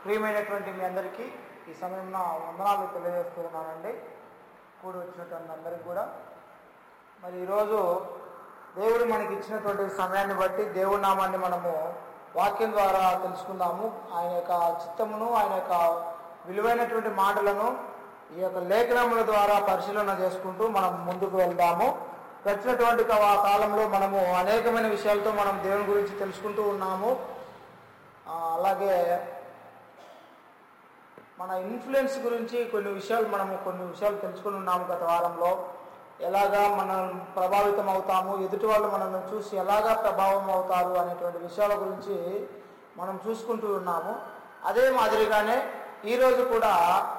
ప్రియమైనటువంటి మీ అందరికీ ఈ సమయంలో వందనాలు తెలియజేస్తున్నానండి కూడి వచ్చినటువంటి అందరికీ కూడా మరి ఈరోజు దేవుడు మనకి ఇచ్చినటువంటి సమయాన్ని బట్టి దేవుడి నామాన్ని మనము వాక్యం ద్వారా తెలుసుకుందాము ఆయన యొక్క చిత్తమును ఆయన యొక్క విలువైనటువంటి మాటలను ఈ యొక్క లేఖనముల ద్వారా పరిశీలన చేసుకుంటూ మనం ముందుకు వెళ్దాము గడిచినటువంటి కా- కాలంలో మనము అనేకమైన విషయాలతో మనం దేవుని గురించి తెలుసుకుంటూ ఉన్నాము ఆ, అలాగే మన ఇన్ఫ్లుయెన్స్ గురించి కొన్ని విషయాలు మనము కొన్ని విషయాలు తెలుసుకుని ఉన్నాము గత వారంలో ఎలాగా మనం ప్రభావితం అవుతాము ఎదుటి వాళ్ళు మనల్ని చూసి ఎలాగా ప్రభావం అవుతారు అనేటువంటి విషయాల గురించి మనం చూసుకుంటూ ఉన్నాము అదే మాదిరిగానే ఈరోజు కూడా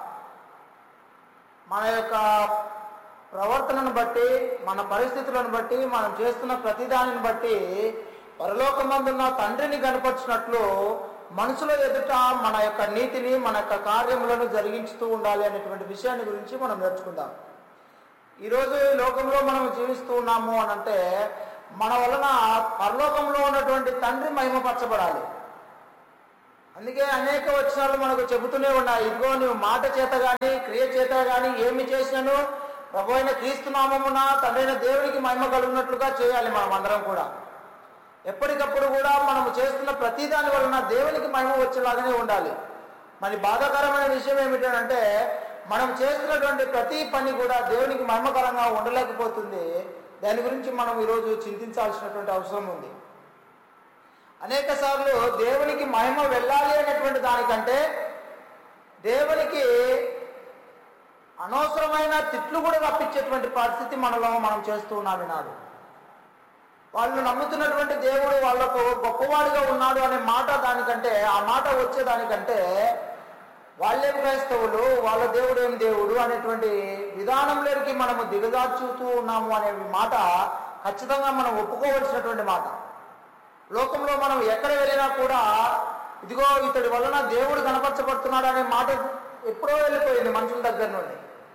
మన యొక్క ప్రవర్తనను బట్టి మన పరిస్థితులను బట్టి మనం చేస్తున్న ప్రతిదానిని బట్టి పరలోకమందున్న తండ్రిని కనపరిచినట్లు మనుషుల ఎదుట మన యొక్క నీతిని మన యొక్క కార్యములను జరిగించుతూ ఉండాలి అనేటువంటి విషయాన్ని గురించి మనం నేర్చుకుందాం ఈరోజు ఈ లోకంలో మనం జీవిస్తూ ఉన్నాము అని అంటే మన వలన పరలోకంలో ఉన్నటువంటి తండ్రి మహిమపరచబడాలి అందుకే అనేక వచనాలు మనకు చెబుతూనే ఉన్నాయి ఇదిగో నువ్వు మాట చేత గాని క్రియ చేత గాని ఏమి చేసినను ప్రభు అయిన క్రీస్తు నామమున తండ్రైన దేవునికి మహిమ కలుగునట్లుగా చేయాలి మనం అందరం కూడా ఎప్పటికప్పుడు కూడా మనం చేస్తున్న ప్రతి దాని వలన దేవునికి మహిమ వచ్చేలాగానే ఉండాలి మరి బాధాకరమైన విషయం ఏమిటంటే మనం చేస్తున్నటువంటి ప్రతి పని కూడా దేవునికి మహిమకరంగా ఉండలేకపోతుంది దాని గురించి మనం ఈరోజు చింతించాల్సినటువంటి అవసరం ఉంది అనేక సార్లు దేవునికి మహిమ వెళ్ళాలి అనేటువంటి దానికంటే దేవునికి అనవసరమైన తిట్లు కూడా రప్పించేటువంటి పరిస్థితి మనలో మనం చేస్తూ ఉన్నాం ఈనాడు వాళ్ళు నమ్ముతున్నటువంటి దేవుడు వాళ్ళకు గొప్పవాడిగా ఉన్నాడు అనే మాట దానికంటే ఆ మాట వచ్చేదానికంటే వాళ్ళేం క్రైస్తవులు వాళ్ళ దేవుడు ఏం దేవుడు అనేటువంటి విధానంలోకి మనము దిగజార్చుతూ ఉన్నాము అనే మాట ఖచ్చితంగా మనం ఒప్పుకోవలసినటువంటి మాట లోకంలో మనం ఎక్కడ వెళ్ళినా కూడా ఇదిగో ఇతడి వలన దేవుడు కనపరచబడుతున్నాడు అనే మాట ఎప్పుడో వెళ్ళిపోయింది మనుషుల దగ్గర నుండి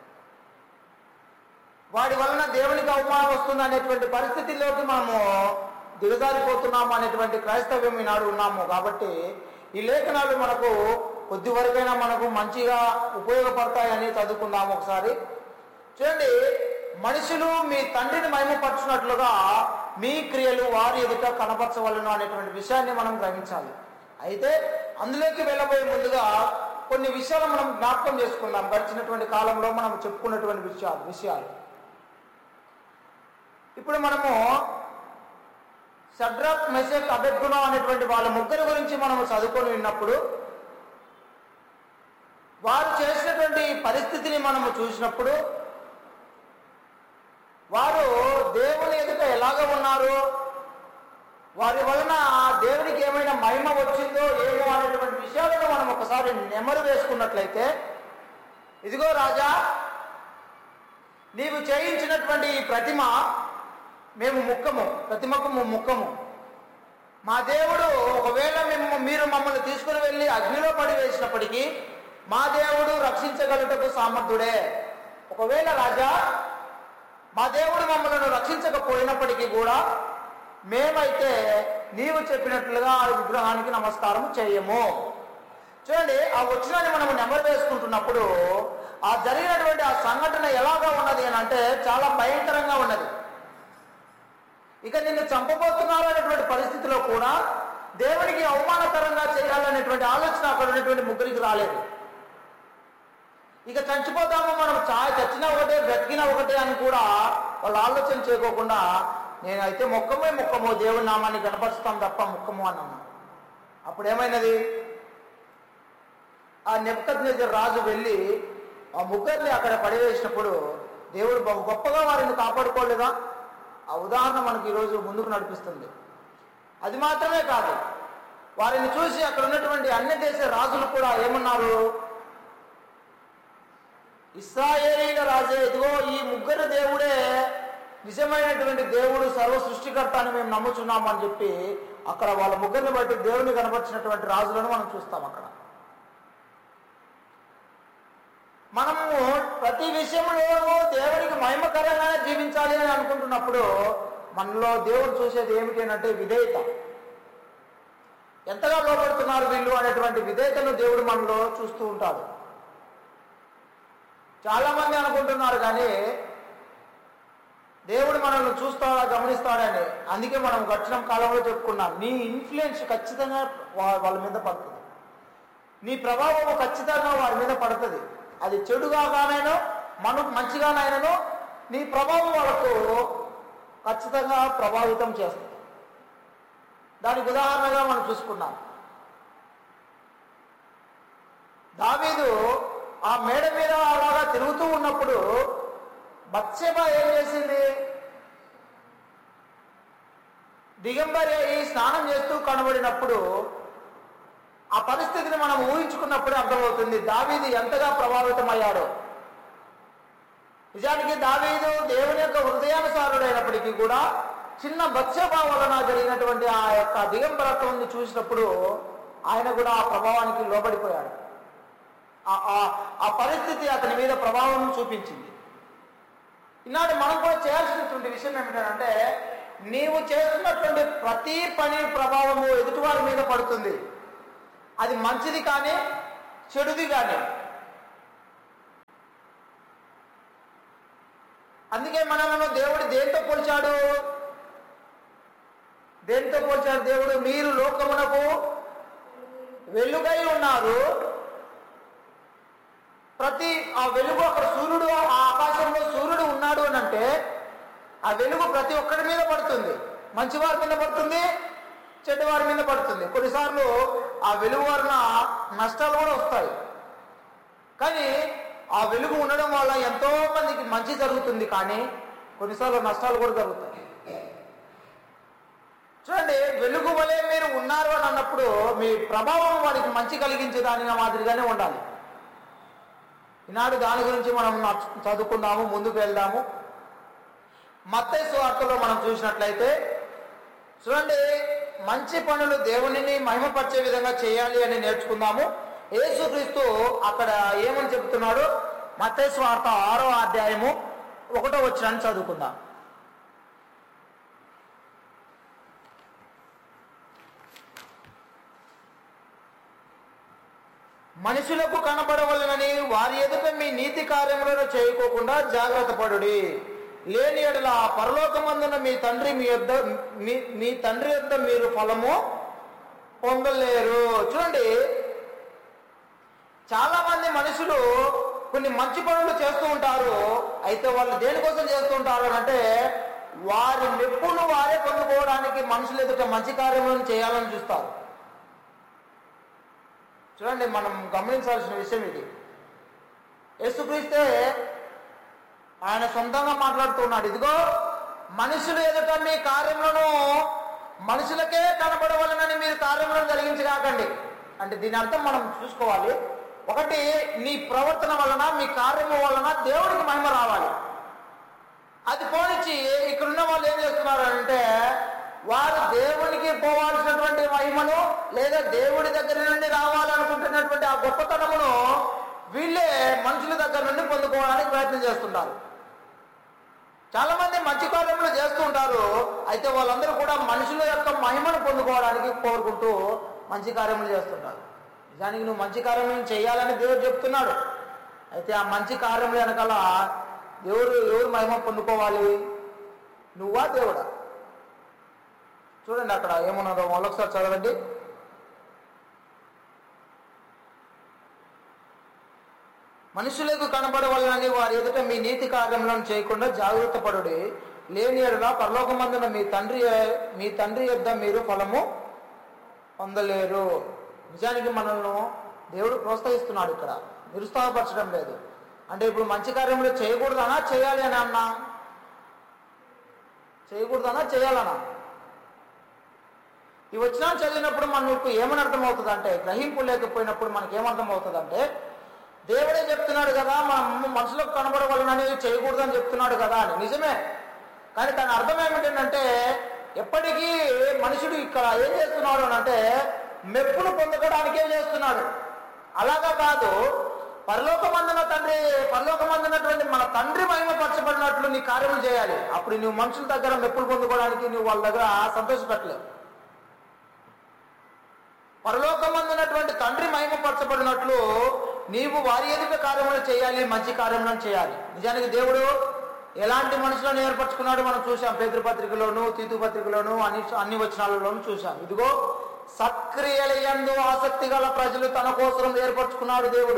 వాడి వలన దేవునికి అవమానం వస్తుంది అనేటువంటి పరిస్థితిలోకి మనము దిగజారిపోతున్నాము అనేటువంటి క్రైస్తవ్యం ఈనాడు ఉన్నాము కాబట్టి ఈ లేఖనాలు మనకు కొద్ది వరకైనా మనకు మంచిగా ఉపయోగపడతాయని చదువుకుందాము ఒకసారి చూడండి మనుషులు మీ తండ్రిని మహిమపరచున్నట్లుగా మీ క్రియలు వారి ఎదుట కనపరచవలను అనేటువంటి విషయాన్ని మనం గ్రహించాలి అయితే అందులోకి వెళ్ళబోయే ముందుగా కొన్ని విషయాలు మనం జ్ఞాపకం చేసుకుందాం గడిచినటువంటి కాలంలో మనం చెప్పుకున్నటువంటి విషయాలు విషయాలు ఇప్పుడు మనము సడ్రక్ మెసేక్ అబెద్గుణ అనేటువంటి వాళ్ళ ముగ్గురు గురించి మనము చదువుకొని విన్నప్పుడు వారు చేసినటువంటి పరిస్థితిని మనము చూసినప్పుడు వారు దేవుని ఎదుట ఎలాగ ఉన్నారు వారి వలన ఆ దేవునికి ఏమైనా మహిమ వచ్చిందో ఏమో అనేటువంటి విషయాలను మనం ఒకసారి నెమరు వేసుకున్నట్లయితే ఇదిగో రాజా నీవు చేయించినటువంటి ఈ ప్రతిమ మేము ముక్కము ప్రతిమకు మేము ముక్కము మా దేవుడు ఒకవేళ మేము మీరు మమ్మల్ని తీసుకుని వెళ్ళి అగ్నిలో పడి వేసినప్పటికీ మా దేవుడు రక్షించగలుగుటకు సామర్థ్యుడే ఒకవేళ రాజా మా దేవుడు మమ్మల్ని రక్షించకపోయినప్పటికీ కూడా మేమైతే నీవు చెప్పినట్లుగా ఆ విగ్రహానికి నమస్కారం చేయము చూడండి ఆ వచ్చినాన్ని మనం నెమరు వేసుకుంటున్నప్పుడు ఆ జరిగినటువంటి ఆ సంఘటన ఎలాగా ఉన్నది అని అంటే చాలా భయంకరంగా ఉన్నది ఇక నిన్ను చంపబోతున్నారు అనేటువంటి పరిస్థితిలో కూడా దేవునికి అవమానకరంగా చేయాలనేటువంటి ఆలోచన అక్కడ ఉన్నటువంటి ముగ్గురికి రాలేదు ఇక చచ్చిపోతాము మనం చా చచ్చినా ఒకటే బ్రతికినా ఒకటే అని కూడా వాళ్ళు ఆలోచన చేయకోకుండా నేనైతే మొక్కమే మొక్కము దేవుని నామాన్ని కనపరుస్తాం తప్ప మొక్కము అన్నాము అప్పుడు ఏమైనది ఆ నెప్పకత్ రాజు వెళ్ళి ఆ ముగ్గురిని అక్కడ పడివేసినప్పుడు దేవుడు బహు గొప్పగా వారిని కాపాడుకోలేదా ఆ ఉదాహరణ మనకి ఈరోజు ముందుకు నడిపిస్తుంది అది మాత్రమే కాదు వారిని చూసి అక్కడ ఉన్నటువంటి అన్ని దేశ రాజులు కూడా ఏమన్నారు ఇస్రాయేలీల రాజే ఇదిగో ఈ ముగ్గురు దేవుడే నిజమైనటువంటి దేవుడు సర్వ సృష్టికర్త అని మేము నమ్ముచున్నాము అని చెప్పి అక్కడ వాళ్ళ ముగ్గురిని బట్టి దేవుని కనపరిచినటువంటి రాజులను మనం చూస్తాం అక్కడ మనము ప్రతి విషయంలోనూ దేవునికి మహిమకరంగానే జీవించాలి అని అనుకుంటున్నప్పుడు మనలో దేవుడు చూసేది ఏమిటి అంటే విధేయత ఎంతగా లోపడుతున్నారు వీళ్ళు అనేటువంటి విధేయతను దేవుడు మనలో చూస్తూ ఉంటాడు చాలా మంది అనుకుంటున్నారు కానీ దేవుడు మనల్ని చూస్తాడా గమనిస్తాడని అందుకే మనం గడిచిన కాలంలో చెప్పుకున్నాం నీ ఇన్ఫ్లుయెన్స్ ఖచ్చితంగా వా- వాళ్ళ మీద పడుతుంది నీ ప్రభావం ఖచ్చితంగా వారి మీద పడుతుంది అది చెడుగానైనా మనకు మంచిగానైనాను నీ ప్రభావం వాళ్ళకు ఖచ్చితంగా ప్రభావితం చేస్తుంది దానికి ఉదాహరణగా మనం చూసుకున్నాం దావీదు ఆ మేడ మీద అలాగా తిరుగుతూ ఉన్నప్పుడు బత్సేబ ఏం చేసింది దిగంబరి అయి స్నానం చేస్తూ కనబడినప్పుడు ఆ పరిస్థితిని మనం ఊహించుకున్నప్పుడే అర్థమవుతుంది దావీదు ఎంతగా ప్రభావితం అయ్యాడో నిజానికి దావీదు దేవుని యొక్క హృదయానుసారుడైనప్పటికీ కూడా చిన్న బత్సభా వలన జరిగినటువంటి ఆ యొక్క దిగంబరత్వం చూసినప్పుడు ఆయన కూడా ఆ ప్రభావానికి లోబడిపోయాడు ఆ- ఆ- ఆ పరిస్థితి అతని మీద ప్రభావం చూపించింది ఈనాడు మనం కూడా చేయాల్సినటువంటి విషయం ఏమిటంటే నీవు చేస్తున్నటువంటి ప్రతి పని ప్రభావము ఎదుటివారి మీద పడుతుంది అది మంచిది కానీ చెడుది కానీ అందుకే మనలను దేవుడు దేంతో పోల్చాడు దేంతో పోల్చాడు దేవుడు మీరు లోకమునకు వెలుగై ఉన్నారు ప్రతి ఆ వెలుగు అక్కడ సూర్యుడు ఆ ఆకాశంలో సూర్యుడు ఉన్నాడు అని అంటే ఆ వెలుగు ప్రతి ఒక్కరి మీద పడుతుంది మంచి వారి మీద పడుతుంది చెడ్డ వారి మీద పడుతుంది కొన్నిసార్లు ఆ వెలుగు వలన నష్టాలు కూడా వస్తాయి కానీ ఆ వెలుగు ఉండడం వల్ల ఎంతో మందికి మంచి జరుగుతుంది కానీ కొన్నిసార్లు నష్టాలు కూడా జరుగుతాయి చూడండి వెలుగు వలె మీరు ఉన్నారు అని అన్నప్పుడు మీ ప్రభావం వారికి మంచి కలిగించే దానిగా మాదిరిగానే ఉండాలి ఈనాడు దాని గురించి మనం నచ్- చదువుకుందాము ముందుకు వెళ్దాము మత్తయి వార్తలో మనం చూసినట్లయితే చూడండి మంచి పనులు దేవునిని మహిమపరిచే విధంగా చేయాలి అని నేర్చుకుందాము యేసుక్రీస్తు అక్కడ ఏమని చెప్తున్నాడు మత్తయి వార్త ఆరో అధ్యాయము ఒకటో వచ్చిన చదువుకుందాం మనుషులకు కనబడవలనని వారి ఎదుట మీ నీతి కార్యములను చేయకోకుండా జాగ్రత్త పడుడి లేని ఎడల పరలోకమందున మీ తండ్రి మీ యొద్ద మీ మీ తండ్రి యొద్ద మీరు ఫలము పొందలేరు చూడండి చాలా మంది మనుషులు కొన్ని మంచి పనులు చేస్తూ ఉంటారు అయితే వాళ్ళు దేనికోసం చేస్తూ ఉంటారు అని అంటే వారి మెప్పును వారే పొందుకోవడానికి మనుషులు ఎదుట మంచి కార్యములను చేయాలని చూస్తారు చూడండి మనం గమనించాల్సిన విషయం ఇది యేసుక్రీస్తే ఆయన సొంతంగా మాట్లాడుతున్నాడు ఇదిగో మనుషులు ఎదుట మీ కార్యములను మనుషులకే కనబడవలనని మీరు కార్యములను జరిగించగాకండి అంటే దీని అర్థం మనం చూసుకోవాలి ఒకటి మీ ప్రవర్తన వలన మీ కార్యము వలన దేవుడికి మహిమ రావాలి అది పోనిచ్చి ఇక్కడున్న వాళ్ళు ఏం చేస్తున్నారు అంటే వారు దేవునికి పోవాల్సినటువంటి మహిమను లేదా దేవుడి దగ్గర నుండి రావాలనుకుంటున్నటువంటి ఆ గొప్పతనమును వీళ్ళే మనుషుల దగ్గర నుండి పొందుకోవడానికి ప్రయత్నం చేస్తుంటారు చాలా మంది మంచి కార్యములు చేస్తూ ఉంటారు అయితే వాళ్ళందరూ కూడా మనుషుల యొక్క మహిమను పొందుకోవడానికి కోరుకుంటూ మంచి కార్యములు చేస్తుంటారు నిజానికి నువ్వు మంచి కార్యములను చేయాలని దేవుడు చెప్తున్నాడు అయితే ఆ మంచి కార్యములు వెనకాల ఎవరు ఎవరు మహిమ పొందుకోవాలి నువ్వా దేవుడా చూడండి అక్కడ ఏమున్నదో మళ్ళొకసారి చదవండి మనుషులకు కనబడవలనని వారి ఎదుట మీ నీతి కార్యములను చేయకుండా జాగ్రత్త పడుడి లేని ఎడల పరలోకమందున మీ తండ్రి మీ తండ్రి యొద్ద మీరు ఫలము పొందలేరు నిజానికి మనల్ని దేవుడు ప్రోత్సహిస్తున్నాడు ఇక్కడ నిరుత్సాహపరచడం లేదు అంటే ఇప్పుడు మంచి కార్యములు చేయకూడదనా చేయాలి అని అన్నా చేయకూడదనా చేయాలనా ఈ వచ్చినా చదివినప్పుడు మనకు ఏమని అర్థమవుతుంది అంటే గ్రహింపు లేకపోయినప్పుడు మనకి ఏమర్థం అవుతుంది అంటే దేవుడే చెప్తున్నాడు కదా మన మనసులకు కనబడవలనని చేయకూడదని చెప్తున్నాడు కదా అని నిజమే కానీ దాని అర్థం ఏమిటంటే ఎప్పటికీ మనుషుడు ఇక్కడ ఏం చేస్తున్నాడు అని అంటే మెప్పును పొందడానికే చేస్తున్నాడు అలాగా కాదు పరలోకమందున తండ్రి పరలోకమందునటువంటి మన తండ్రి మహిమపరచబడినట్లు నీ కార్యములు చేయాలి అప్పుడు నువ్వు మనుషుల దగ్గర మెప్పులు పొందుకోవడానికి నువ్వు వాళ్ళ దగ్గర సంతోషపెట్టలేవు పరలోకమందున్నటువంటి తండ్రి మహిమపరచబడినట్లు నీవు వారి ఎదుట కార్యములు చేయాలి మంచి కార్యములను చేయాలి నిజానికి దేవుడు ఎలాంటి మనుషులను ఏర్పరచుకున్నాడు మనం చూసాం పేతృపత్రికలోను తీతు పత్రికలోను అన్ని అన్ని వచనాలలోను చూసాం ఇదిగో సక్రియల యందు ఆసక్తి గల ప్రజలు తన కోసం ఏర్పరచుకున్నాడు దేవుడు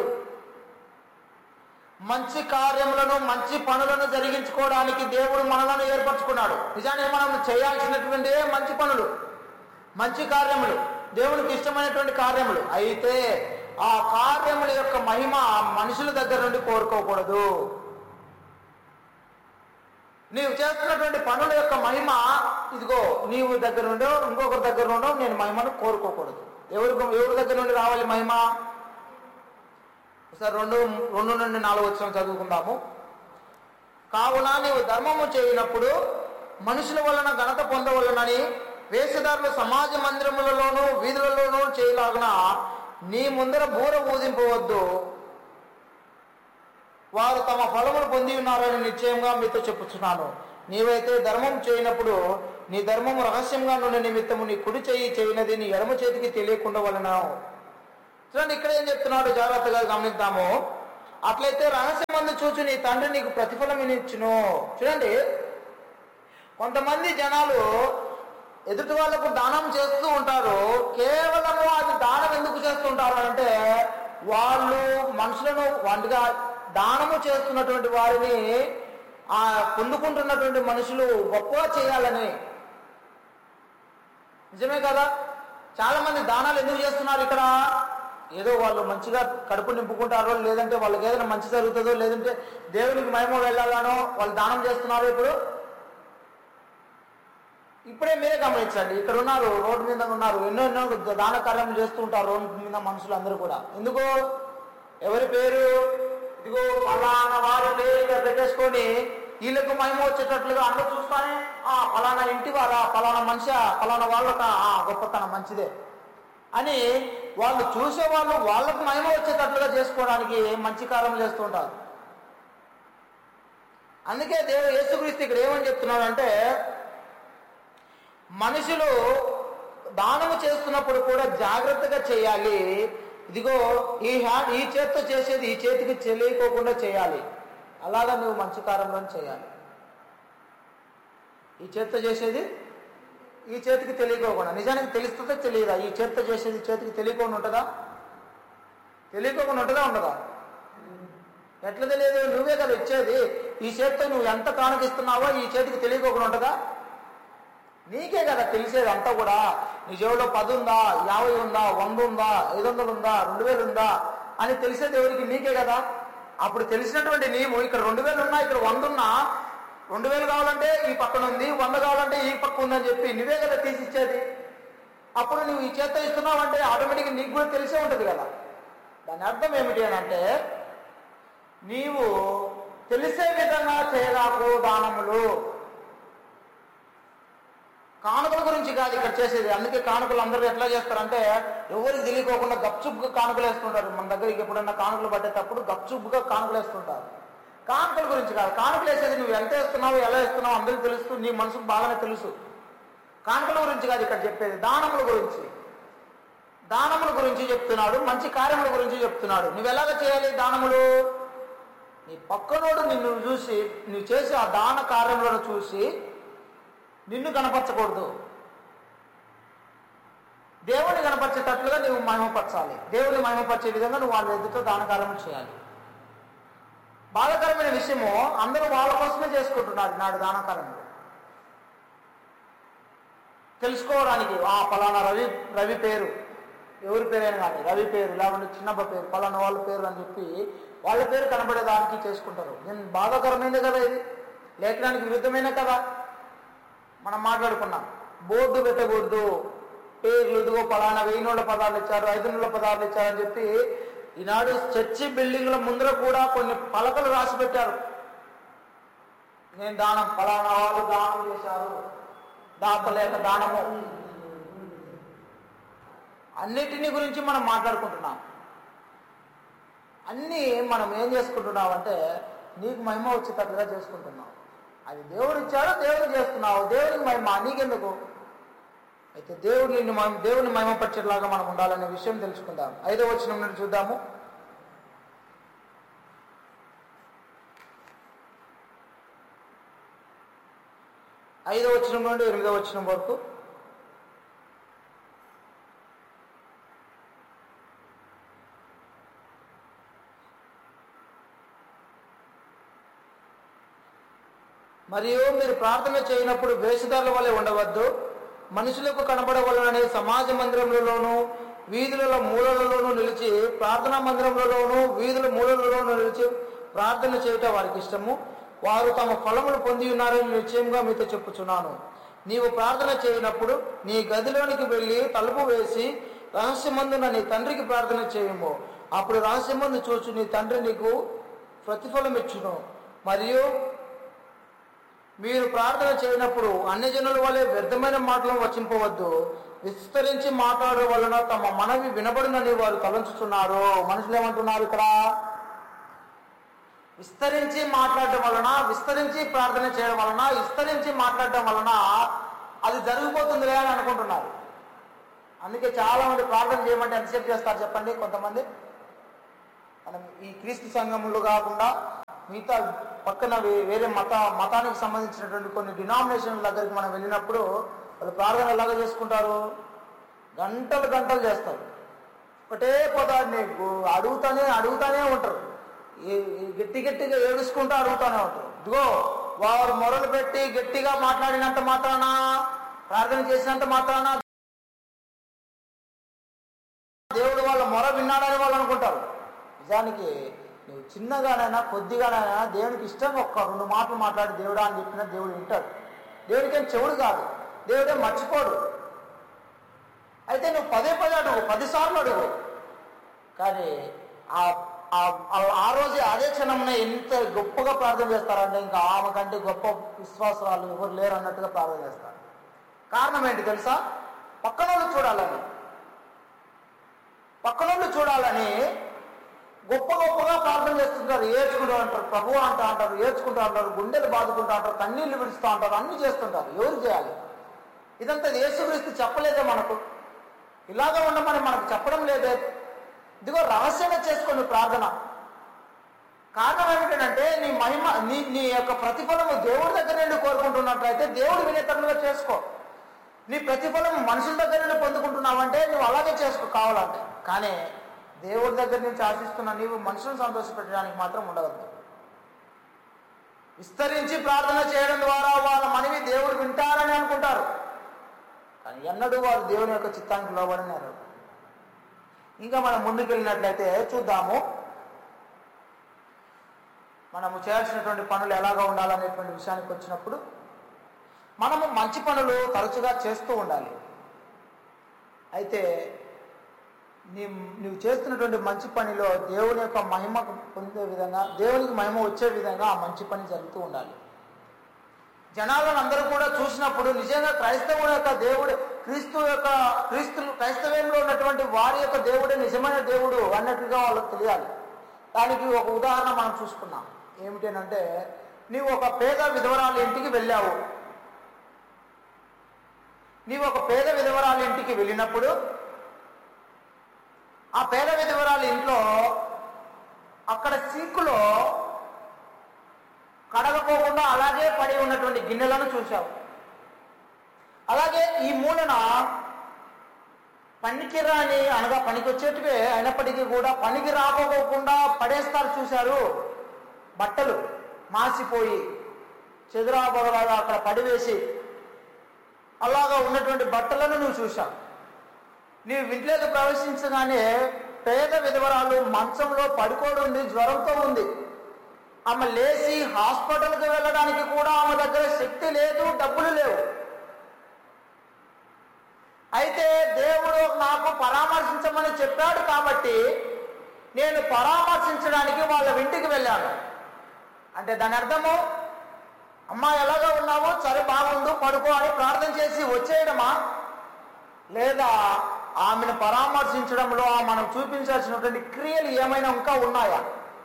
మంచి కార్యములను మంచి పనులను జరిగించుకోవడానికి దేవుడు మనలను ఏర్పరచుకున్నాడు నిజానికి మనం చేయాల్సినటువంటి మంచి పనులు మంచి కార్యములు దేవునికి ఇష్టమైనటువంటి కార్యములు అయితే ఆ కార్యముల యొక్క మహిమ మనుషుల దగ్గర నుండి కోరుకోకూడదు నీవు చేస్తున్నటువంటి పనుల యొక్క మహిమ ఇదిగో నీవు దగ్గర నుండో ఇంకొకరి దగ్గర నుండో నేను మహిమను కోరుకోకూడదు ఎవరి ఎవరి దగ్గర నుండి రావాలి మహిమ ఒకసారి రెండు రెండు నుండి నాలుగు వచ్చిన చదువుకుందాము కావున నీవు ధర్మము చేయనప్పుడు మనుషుల వలన ఘనత పొందవలనని వేషధారులు సమాజ మందిరములలోనూ వీధులలోనూ చేయలాగున నీ ముందర బూర ఊదింపవద్దు వారు తమ ఫలములు పొంది ఉన్నారని నిశ్చయంగా మీతో చెప్పుచున్నాను నీవైతే ధర్మం చేయనప్పుడు నీ ధర్మము రహస్యంగా నుండి నిమిత్తము నీ కుడి చేయి చేయనది నీ ఎడమ చేతికి తెలియకుండా వలన చూడండి ఇక్కడ ఏం చెప్తున్నాడు జాగ్రత్తగా గమనిద్దాము అట్లయితే రహస్యమందు చూచి నీ తండ్రి నీకు ప్రతిఫలం ఇచ్చును చూడండి కొంతమంది జనాలు ఎదుటి వాళ్ళకు దానం చేస్తూ ఉంటారు కేవలము అది దానం ఎందుకు చేస్తుంటారు అంటే వాళ్ళు మనుషులను వంటిగా దానము చేస్తున్నటువంటి వారిని ఆ పొందుకుంటున్నటువంటి మనుషులు గొప్పగా చేయాలని నిజమే కదా చాలా మంది దానాలు ఎందుకు చేస్తున్నారు ఇక్కడ ఏదో వాళ్ళు మంచిగా కడుపు నింపుకుంటారో లేదంటే వాళ్ళకి ఏదైనా మంచి జరుగుతుందో లేదంటే దేవునికి మహిమ వెళ్ళాలనో వాళ్ళు దానం చేస్తున్నారు ఇప్పుడు ఇప్పుడే మీరే గమనించండి ఇక్కడ ఉన్నారు రోడ్డు మీద ఉన్నారు ఎన్నో ఎన్నో దాన కార్యములు చేస్తూ ఉంటారు రోడ్డు మీద మనుషులు అందరూ కూడా ఎందుకు ఎవరి పేరు ఇదిగో ఫలానా వారి పేరు ఇక్కడ పెట్టేసుకొని వీళ్ళకు మహిమ వచ్చేటట్లుగా అందరూ చూస్తానే ఆ ఫలానా ఇంటి వాళ్ళ ఫలానా మనిషి ఫలానా వాళ్ళక ఆ గొప్పతనం మంచిదే అని వాళ్ళు చూసే వాళ్ళు వాళ్ళకు మహిమ వచ్చేటట్లుగా చేసుకోవడానికి మంచి కార్యం చేస్తూ ఉంటారు అందుకే దేవుడు యేసుక్రీస్తు ఇక్కడ ఏమని చెప్తున్నాడంటే మనుషులు దానము చేస్తున్నప్పుడు కూడా జాగ్రత్తగా చేయాలి ఇదిగో ఈ హ్యాండ్ ఈ చేత్తో చేసేది ఈ చేతికి తెలియకోకుండా చేయాలి అలాగా నువ్వు మంచి కార్యంలో చేయాలి ఈ చేత్తో చేసేది ఈ చేతికి తెలియకోకుండా నిజానికి తెలుస్తుందో తెలియదా ఈ చేత్తో చేసేది ఈ చేతికి తెలియకుండా ఉంటుందా తెలియకోకుండా ఉంటుందా ఉండదా ఎట్లా తెలియదు నువ్వే కదా ఇచ్చేది ఈ చేతితో నువ్వు ఎంత కానుకిస్తున్నావో ఈ చేతికి తెలియకోకుండా ఉంటుందా నీకే కదా తెలిసేది అంతా కూడా నీ జేబులో పది ఉందా యాభై ఉందా వంద ఉందా ఐదు వందలు ఉందా రెండు వేలు ఉందా అని తెలిసేది ఎవరికి నీకే కదా అప్పుడు తెలిసినటువంటి నీవు ఇక్కడ రెండు వేలు ఉన్నా ఇక్కడ వంద ఉన్నా రెండు వేలు కావాలంటే ఈ పక్కన ఉంది వంద కావాలంటే ఈ పక్క ఉందని చెప్పి నువ్వే కదా తీసి ఇచ్చేది అప్పుడు నువ్వు ఈ చేత ఇస్తున్నావు అంటే ఆటోమేటిక్గా నీకు కూడా తెలిసే ఉంటుంది కదా దాని అర్థం ఏమిటి అని అంటే నీవు తెలిసే విధంగా చేయరాకు దానములు కానుకల గురించి కాదు ఇక్కడ చేసేది అందుకే కానుకలు అందరూ ఎట్లా చేస్తారంటే ఎవరికి తెలియకోకుండా గప్చుప్గా కానుకలు వేస్తుంటారు మన దగ్గరికి ఎప్పుడన్నా కానుకలు పట్టేటప్పుడు గప్చుప్గా కానుకలు వేస్తుంటారు కానుకల గురించి కాదు కానుకలు వేసేది నువ్వు ఎంత వేస్తున్నావు ఎలా వేస్తున్నావు అందరికీ తెలుస్తూ నీ మనసుకు బాగానే తెలుసు కానుకల గురించి కాదు ఇక్కడ చెప్పేది దానముల గురించి దానముల గురించి చెప్తున్నాడు మంచి కార్యముల గురించి చెప్తున్నాడు నువ్వు ఎలాగ చేయాలి దానములు నీ పక్కనోడు నిన్ను చూసి నువ్వు చేసే ఆ దాన కార్యములను చూసి నిన్ను కనపరచకూడదు దేవుని కనపరిచేటట్లుగా నువ్వు మహిమపరచాలి దేవుని మహిమపరిచే విధంగా నువ్వు వాళ్ళ ఎదుట దానకారం చేయాలి బాధాకరమైన విషయము అందరూ వాళ్ళ కోసమే చేసుకుంటున్నారు నాడు దానకారంలో తెలుసుకోవడానికి ఆ పలానా రవి రవి పేరు ఎవరి పేరైనా కానీ రవి పేరు లేకుంటే చిన్నప్ప పేరు పలానా వాళ్ళ పేరు అని చెప్పి వాళ్ళ పేరు కనబడేదానికి చేసుకుంటారు నేను బాధాకరమైనది కదా ఇది లేఖనానికి విరుద్ధమైన కదా మనం మాట్లాడుకున్నాం బోర్డు పెట్టకూడదు పేర్లు ఇదిగో పలానా వెయ్యి నోళ్ళ పదాలు ఇచ్చారు ఐదు నోళ్ళ పదాలు ఇచ్చారని చెప్పి ఈనాడు చర్చి బిల్డింగ్ల ముందర కూడా కొన్ని పలకలు రాసి పెట్టారు నేను దానం పలానా వాళ్ళు దానం చేశారు దాతలేక దానము అన్నిటిని గురించి మనం మాట్లాడుకుంటున్నాం అన్నీ మనం ఏం చేసుకుంటున్నాం అంటే నీకు మహిమ వచ్చేటట్టుగా చేసుకుంటున్నాం అది దేవుడు ఇచ్చాడో దేవుడు చేస్తున్నావు దేవుడికి మహిమ నీకెందుకు అయితే దేవుడిని మనం దేవుని మహిమపరిచేలాగా మనం ఉండాలనే విషయం తెలుసుకుందాం ఐదో వచనం నుండి చూద్దాము ఐదో వచనం నుండి ఎనిమిదో వచనం వరకు మరియు మీరు ప్రార్థన చేయనప్పుడు వేషధారుల వలె ఉండవద్దు మనుషులకు కనబడవలననే సమాజ మందిరములలోను వీధుల మూలలలోనూ నిలిచి ప్రార్థనా మందిరములలోను వీధుల మూలలలోనూ నిలిచి ప్రార్థన చేయటం వారికి ఇష్టము వారు తమ ఫలములు పొంది ఉన్నారని నిశ్చయంగా మీతో చెప్పుచున్నాను నీవు ప్రార్థన చేయనప్పుడు నీ గదిలోనికి వెళ్ళి తలుపు వేసి రహస్యమందున నీ తండ్రికి ప్రార్థన చేయము అప్పుడు రహస్యమందు చూచు నీ తండ్రి నీకు ప్రతిఫలం ఇచ్చును మరియు మీరు ప్రార్థన చేయనప్పుడు అన్ని జనుల వలె వ్యర్థమైన మాటలను వచింపవద్దు విస్తరించి మాట్లాడడం వలన తమ మనవి వినబడునని వారు తలంచుతున్నారు మనుషులు ఏమంటున్నారు ఇక్కడ విస్తరించి మాట్లాడడం వలన విస్తరించి ప్రార్థన చేయడం వలన విస్తరించి మాట్లాడడం వలన అది జరిగిపోతుందిలే అని అనుకుంటున్నారు అందుకే చాలా మంది ప్రార్థన చేయమంటే ఎంతసేపు చేస్తారు చెప్పండి కొంతమంది మనం ఈ క్రీస్తు సంఘములు కాకుండా మిగతా పక్కన వే- వేరే మత మతానికి సంబంధించినటువంటి కొన్ని డినామినేషన్ల దగ్గరికి మనం వెళ్ళినప్పుడు వాళ్ళు ప్రార్థన ఎలాగ చేసుకుంటారు గంటలు గంటలు చేస్తారు ఒకటే పోతాడు అడుగుతానే అడుగుతానే ఉంటారు ఏ- ఏ- గట్టి గట్టిగా ఏడుచుకుంటూ అడుగుతానే ఉంటారు ఇదిగో వారు మొరలు పెట్టి గట్టిగా మాట్లాడినంత మాత్రాన ప్రార్థన చేసినంత మాత్రాన దేవుడు వాళ్ళ మొర విన్నాడని వాళ్ళు అనుకుంటారు నిజానికి నువ్వు చిన్నగానైనా కొద్దిగానైనా దేవునికి ఇష్టంగా ఒక్క రెండు మాటలు మాట్లాడి దేవుడా అని చెప్పినా దేవుడు వింటాడు దేవుడికి ఏం చెవుడు కాదు దేవుడే మర్చిపోడు అయితే నువ్వు పదే పదే అడుగు పదిసార్లు అడుగు కానీ ఆ ఆ- ఆ- ఆ రోజే అదే క్షణంలో ఎంత గొప్పగా ప్రార్థన చేస్తారంటే ఇంకా ఆమె కంటే గొప్ప విశ్వాసాలు ఎవరు లేరు అన్నట్టుగా ప్రార్థన చేస్తారు కారణం ఏంటి తెలుసా పక్కన వాళ్ళు చూడాలని పక్కనోళ్ళు చూడాలని గొప్ప గొప్పగా ప్రార్థన చేస్తుంటారు ఏడ్చుకుంటూ అంటారు ప్రభు అంటూ అంటారు ఏడ్చుకుంటూ అంటారు గుండెలు బాదుకుంటూ అంటారు కన్నీళ్లు విడుస్తూ అంటారు అన్ని చేస్తుంటారు ఎవరు చేయాలి ఇదంతా యేసుక్రీస్తు చెప్పలేదే మనకు ఇలాగా ఉండమని మనకు చెప్పడం లేదే ఇదిగో రహస్యంగా చేసుకోండి ప్రార్థన కారణం ఏమిటంటే నీ మహిమ నీ నీ యొక్క ప్రతిఫలము దేవుడి దగ్గర నుండి కోరుకుంటున్నట్లయితే దేవుడు వినేతరులుగా చేసుకో నీ ప్రతిఫలం మనుషుల దగ్గర నుండి పొందుకుంటున్నావంటే నువ్వు అలాగే చేసుకో కావాలంటే కానీ దేవుడి దగ్గర నుంచి ఆశిస్తున్న నీవు మనుషులను సంతోషపెట్టడానికి మాత్రం ఉండవద్దు విస్తరించి ప్రార్థన చేయడం ద్వారా వాళ్ళ మనవి దేవుడు వింటారని అనుకుంటారు కానీ ఎన్నడూ వారు దేవుని యొక్క చిత్తానికి లోబడినారు ఇంకా మనం ముందుకు వెళ్ళినట్లయితే చూద్దాము మనము చేయాల్సినటువంటి పనులు ఎలాగా ఉండాలనేటువంటి విషయానికి వచ్చినప్పుడు మనము మంచి పనులు తరచుగా చేస్తూ ఉండాలి అయితే నీ నువ్వు చేస్తున్నటువంటి మంచి పనిలో దేవుని యొక్క మహిమ పొందే విధంగా దేవునికి మహిమ వచ్చే విధంగా ఆ మంచి పని జరుగుతూ ఉండాలి జనాలను అందరూ కూడా చూసినప్పుడు నిజంగా క్రైస్తవుల యొక్క దేవుడు క్రీస్తు యొక్క క్రీస్తు క్రైస్తవ్యంలో ఉన్నటువంటి వారి యొక్క దేవుడే నిజమైన దేవుడు అన్నట్టుగా వాళ్ళకి తెలియాలి దానికి ఒక ఉదాహరణ మనం చూసుకున్నాం ఏమిటంటే నీవు ఒక పేద విధవరాలు ఇంటికి వెళ్ళావు నీవు ఒక పేద విధవరాలు ఇంటికి వెళ్ళినప్పుడు ఆ పేద విధవరాలు ఇంట్లో అక్కడ సింకులో కడగపోకుండా అలాగే పడి ఉన్నటువంటి గిన్నెలను చూశావు అలాగే ఈ మూలన పనికి రాని అనగా పనికి వచ్చేటివే అయినప్పటికీ కూడా పనికి రాకపోకుండా పడేస్తారు చూశారు బట్టలు మాసిపోయి చెదురాబోదరాగా అక్కడ పడివేసి అలాగా ఉన్నటువంటి బట్టలను నువ్వు చూశావు నీవు ఇంట్లోకి ప్రవేశించగానే పేద విధవరాలు మంచంలో పడుకోడు ఉంది జ్వరంతో ఉంది ఆమె లేచి హాస్పిటల్కి వెళ్ళడానికి కూడా ఆమె దగ్గర శక్తి లేదు డబ్బులు లేవు అయితే దేవుడు నాకు పరామర్శించమని చెప్పాడు కాబట్టి నేను పరామర్శించడానికి వాళ్ళ ఇంటికి వెళ్ళాను అంటే దాని అర్థము అమ్మా ఎలాగో ఉన్నావు సరే బాగుండు పడుకో అని ప్రార్థన చేసి వచ్చేయడమా లేదా ఆమెను పరామర్శించడంలో మనం చూపించాల్సినటువంటి క్రియలు ఏమైనా ఇంకా ఉన్నాయా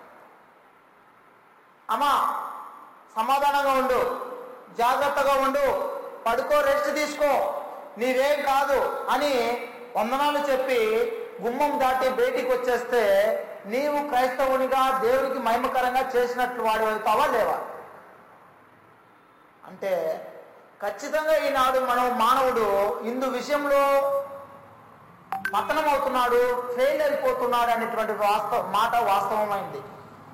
అమ్మా సమాధానంగా ఉండు జాగ్రత్తగా ఉండు పడుకో రెస్ట్ తీసుకో నీవేం కాదు అని వందనాలు చెప్పి గుమ్మం దాటి బయటికి వచ్చేస్తే నీవు క్రైస్తవునిగా దేవునికి మహిమకరంగా చేసినట్లు వాడు అవుతావా లేవా అంటే ఖచ్చితంగా ఈనాడు మనం మానవుడు ఇందు విషయంలో పతనం అవుతున్నాడు ఫెయిల్ అయిపోతున్నాడు అనేటువంటి వాస్తవ మాట వాస్తవమైంది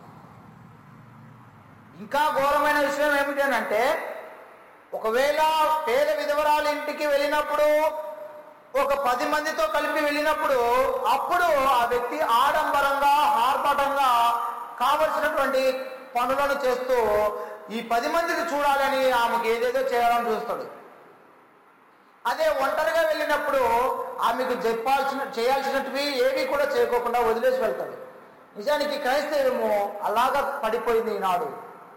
ఇంకా ఘోరమైన విషయం ఏమిటి అని అంటే ఒకవేళ పేద విధవరాల ఇంటికి వెళ్ళినప్పుడు ఒక పది మందితో కలిపి వెళ్ళినప్పుడు అప్పుడు ఆ వ్యక్తి ఆడంబరంగా ఆర్భాటంగా కావలసినటువంటి పనులను చేస్తూ ఈ పది మందికి చూడాలని ఆమెకు ఏదేదో చేయాలని చూస్తాడు అదే ఒంటరిగా వెళ్ళినప్పుడు ఆమెకు చెప్పాల్సిన చేయాల్సినటివి ఏవి కూడా చేయకోకుండా వదిలేసి వెళ్తాడు నిజానికి క్రైస్తవము అలాగా పడిపోయింది ఈనాడు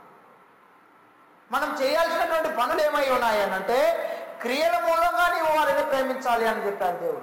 మనం చేయాల్సినటువంటి పనులు ఏమై ఉన్నాయి అని అంటే క్రియల మూలంగా నీవు వారిని ప్రేమించాలి అని చెప్పారు దేవుడు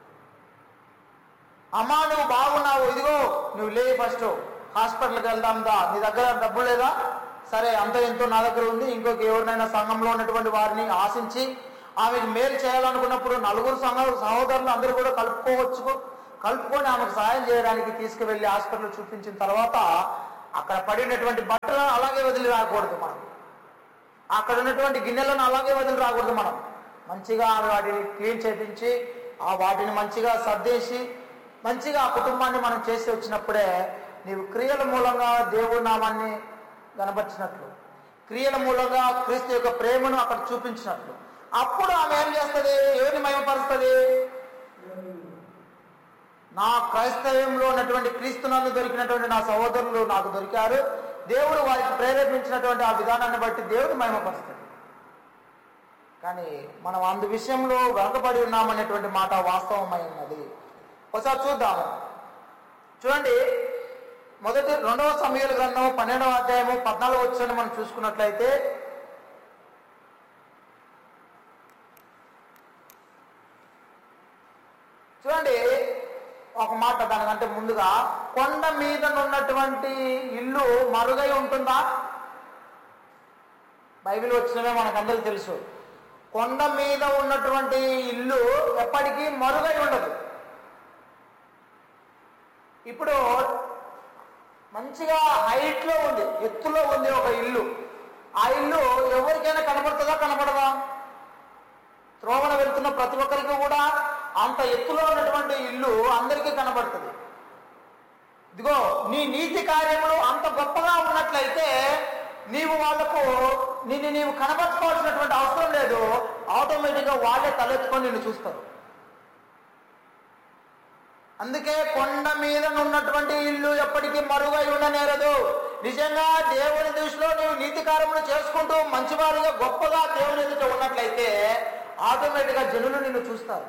అమ్మా నువ్వు బాగున్నావు ఇదిగో నువ్వు లే ఫస్ట్ హాస్పిటల్కి వెళ్దాం దా నీ దగ్గర డబ్బు లేదా సరే అంత ఎంతో నా దగ్గర ఉంది ఇంకొక ఎవరినైనా సంఘంలో ఉన్నటువంటి వారిని ఆశించి ఆమెకు మేలు చేయాలనుకున్నప్పుడు నలుగురు సంఘ సహోదరులు అందరూ కూడా కలుపుకోవచ్చు కలుపుకొని ఆమెకు సహాయం చేయడానికి తీసుకువెళ్ళి హాస్పిటల్ చూపించిన తర్వాత అక్కడ పడినటువంటి బట్టలు అలాగే వదిలి రాకూడదు మనం అక్కడ ఉన్నటువంటి గిన్నెలను అలాగే వదిలి రాకూడదు మనం మంచిగా ఆమె వాటిని క్లీన్ చేపించి ఆ వాటిని మంచిగా సర్దేసి మంచిగా ఆ కుటుంబాన్ని మనం చేసి వచ్చినప్పుడే నీవు క్రియల మూలంగా దేవుడి నామాన్ని కనబర్చినట్లు క్రియల మూలంగా క్రీస్తు యొక్క ప్రేమను అక్కడ చూపించినట్లు అప్పుడు ఆమె ఏం చేస్తుంది ఎవరిని మయమపరుస్తుంది నా క్రైస్తవ్యంలో ఉన్నటువంటి క్రీస్తునందు దొరికినటువంటి నా సహోదరులు నాకు దొరికారు దేవుడు వారికి ప్రేరేపించినటువంటి ఆ విధానాన్ని బట్టి దేవుడు మహిమపరుస్తాడు కానీ మనం అందు విషయంలో వెనకబడి ఉన్నామనేటువంటి మాట వాస్తవమై ఉన్నది ఒకసారి చూద్దాము చూడండి మొదటి రెండవ సమయాల గ్రంథం పన్నెండవ అధ్యాయము పద్నాలుగు వచ్చిన మనం చూసుకున్నట్లయితే చూడండి ఒక మాట దానికంటే ముందుగా కొండ మీద ఉన్నటువంటి ఇల్లు మరుగై ఉంటుందా బైబిల్ వచ్చినవే మనకందరికి తెలుసు కొండ మీద ఉన్నటువంటి ఇల్లు ఎప్పటికీ మరుగై ఉండదు ఇప్పుడు మంచిగా హైట్ లో ఉంది ఎత్తులో ఉంది ఒక ఇల్లు ఆ ఇల్లు ఎవరికైనా కనబడుతుందా కనబడదా త్రోవన వెళ్తున్న ప్రతి ఒక్కరికి కూడా అంత ఎత్తులో ఉన్నటువంటి ఇల్లు అందరికీ కనబడుతుంది ఇదిగో నీ నీతి కార్యములు అంత గొప్పగా ఉన్నట్లయితే నీవు వాళ్లకు నిన్ను నీవు కనబరుచుకోవాల్సినటువంటి అవసరం లేదు ఆటోమేటిక్గా వాళ్ళే తలెత్తుకొని నిన్ను చూస్తారు అందుకే కొండ మీద ఉన్నటువంటి ఇల్లు ఎప్పటికీ మరుగై ఉండనేరదు నిజంగా దేవుని దృష్టిలో నీవు నీతి కార్యములు చేసుకుంటూ మంచివారిగా గొప్పగా దేవుని ఎదుట ఉన్నట్లయితే ఆటోమేటిక్గా జనులు నిన్ను చూస్తారు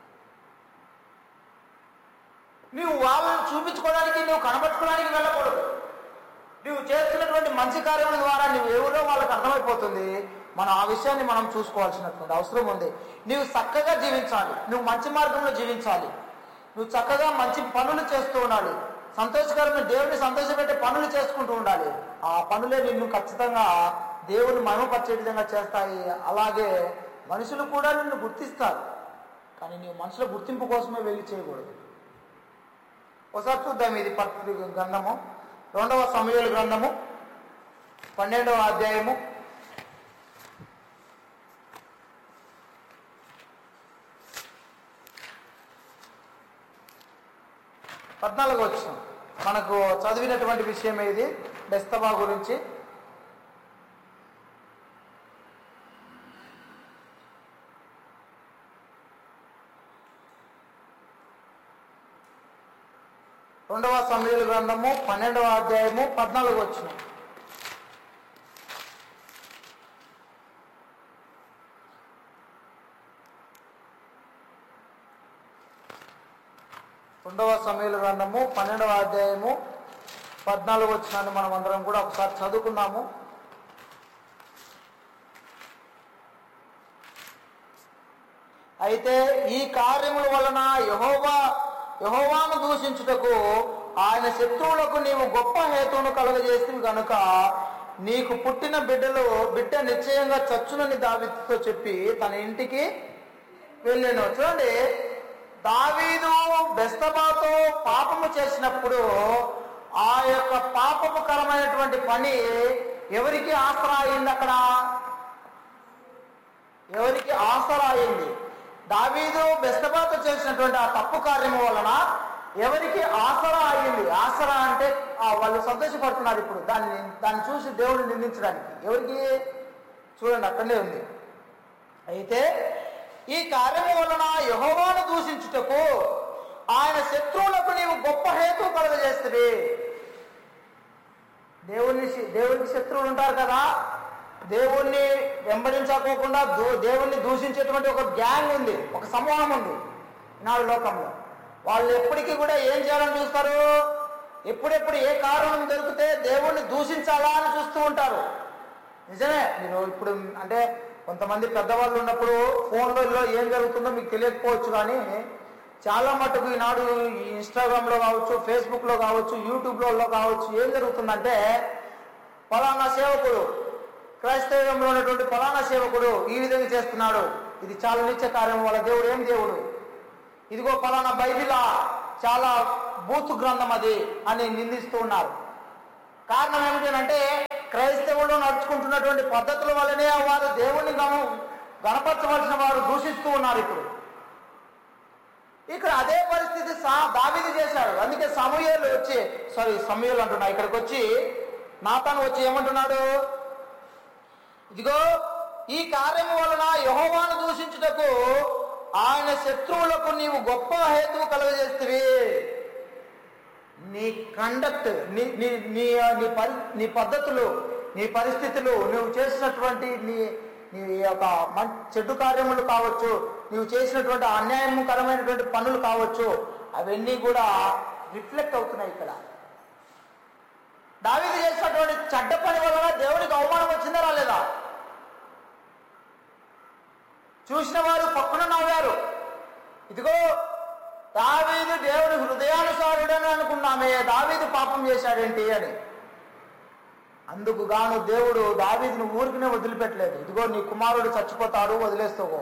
నువ్వు వాళ్ళని చూపించుకోవడానికి నువ్వు కనబట్టుకోవడానికి వెళ్ళకూడదు నువ్వు చేస్తున్నటువంటి మంచి కార్యముల ద్వారా నువ్వు ఎవరో వాళ్ళకి అర్థమైపోతుంది మనం ఆ విషయాన్ని మనం చూసుకోవాల్సినటువంటి అవసరం ఉంది నువ్వు చక్కగా జీవించాలి నువ్వు మంచి మార్గంలో జీవించాలి నువ్వు చక్కగా మంచి పనులు చేస్తూ ఉండాలి సంతోషకరమైన దేవుని సంతోషపెట్టే పనులు చేసుకుంటూ ఉండాలి ఆ పనులే నిన్ను ఖచ్చితంగా దేవుని మహిమపరిచే విధంగా చేస్తాయి అలాగే మనుషులు కూడా నిన్ను గుర్తిస్తారు కానీ నీవు మనుషుల గుర్తింపు కోసమే వెళ్ళి చేయకూడదు ఒకసారి చూద్దాం ఇది పత్రి గ్రంథము రెండవ సమయాల గ్రంథము పన్నెండవ అధ్యాయము పద్నాలుగు వచ్చిన మనకు చదివినటువంటి విషయం ఇది బెస్తబా గురించి రెండవ సమయాల గ్రంథము పన్నెండవ అధ్యాయము పద్నాలుగు వచ్చిన రెండవ సమయాల గ్రంథము పన్నెండవ అధ్యాయము పద్నాలుగు వచ్చినాన్ని మనం అందరం కూడా ఒకసారి చదువుకున్నాము అయితే ఈ కార్యముల వలన యహోవా యహోవాను దూషించుటకు ఆయన శత్రువులకు నీవు గొప్ప హేతువును కలుగజేస్తుంది కనుక నీకు పుట్టిన బిడ్డలు బిడ్డ నిశ్చయంగా చచ్చునని దావితో చెప్పి తన ఇంటికి వెళ్ళాను చూడండి దావీదు బెస్తబాతో పాపము చేసినప్పుడు ఆ యొక్క పాపముకరమైనటువంటి పని ఎవరికి ఆసరా అయింది అక్కడ ఎవరికి ఆసరా అయింది దావీదు బెస్తబాతో చేసినటువంటి ఆ తప్పు కార్యము వలన ఎవరికి ఆసరా అయ్యింది ఆసరా అంటే ఆ వాళ్ళు సంతోషపడుతున్నారు ఇప్పుడు దాన్ని దాన్ని చూసి దేవుడిని నిందించడానికి ఎవరికి చూడండి అక్కడనే ఉంది అయితే ఈ కార్యము వలన యహోవాను దూషించుటకు ఆయన శత్రువులకు నీవు గొప్ప హేతు కలుగజేస్తుంది దేవుని దేవునికి శత్రువులు ఉంటారు కదా దేవుణ్ణి వెంబడించకోకుండా దో- దేవుణ్ణి దూషించేటువంటి ఒక గ్యాంగ్ ఉంది ఒక సమూహం ఉంది ఈనాడు లోకంలో వాళ్ళు ఎప్పటికీ కూడా ఏం చేయాలని చూస్తారు ఎప్పుడెప్పుడు ఏ కారణం దొరికితే దేవుణ్ణి దూషించాలా అని చూస్తూ ఉంటారు నిజమే మీరు ఇప్పుడు అంటే కొంతమంది పెద్దవాళ్ళు ఉన్నప్పుడు ఫోన్లలో ఏం జరుగుతుందో మీకు తెలియకపోవచ్చు కానీ చాలా మటుకు ఈనాడు ఈ ఇన్స్టాగ్రామ్లో కావచ్చు ఫేస్బుక్లో కావచ్చు యూట్యూబ్లలో కావచ్చు ఏం జరుగుతుందంటే ఫలానా సేవకుడు క్రైస్తవంలో ఉన్నటువంటి ఫలానా సేవకుడు ఈ విధంగా చేస్తున్నాడు ఇది చాలా నిత్య కార్యం వాళ్ళ దేవుడు ఏం దేవుడు ఇదిగో ఫలానా బైబిలా చాలా బూతు గ్రంథం అది అని నిందిస్తూ ఉన్నారు కారణం ఏమిటంటే క్రైస్తవులు నడుచుకుంటున్నటువంటి పద్ధతుల వల్లనే వారు దేవుణ్ణి గమ గణపరచవలసిన వారు దూషిస్తూ ఉన్నారు ఇప్పుడు ఇక్కడ అదే పరిస్థితి సా దావిది చేశాడు అందుకే సమూహలు వచ్చి సారీ సమూహలు అంటున్నా ఇక్కడికి వచ్చి నాతాను వచ్చి ఏమంటున్నాడు ఇదిగో ఈ కార్యము వలన యహోవాను దూషించుటకు ఆయన శత్రువులకు నీవు గొప్ప హేతువు కలుగజేస్తవి నీ కండక్ట్ నీ నీ నీ నీ పరి నీ పద్ధతులు నీ పరిస్థితులు నువ్వు చేసినటువంటి నీ నీ యొక్క మం చెడ్డు కార్యములు కావచ్చు నువ్వు చేసినటువంటి అన్యాయకరమైనటువంటి పనులు కావచ్చు అవన్నీ కూడా రిఫ్లెక్ట్ అవుతున్నాయి ఇక్కడ దావీదు చేసినటువంటి చెడ్డ పని వలన దేవుడికి అవమానం వచ్చిందా రాలేదా చూసిన వారు పక్కన నవ్వారు ఇదిగో దావీదు దేవుని హృదయానుసారుడని అనుకున్నామే దావీదు పాపం చేశాడేంటి అని అందుకు గాను దేవుడు దావీదును ఊరికినే వదిలిపెట్టలేదు ఇదిగో నీ కుమారుడు చచ్చిపోతాడు వదిలేస్తావు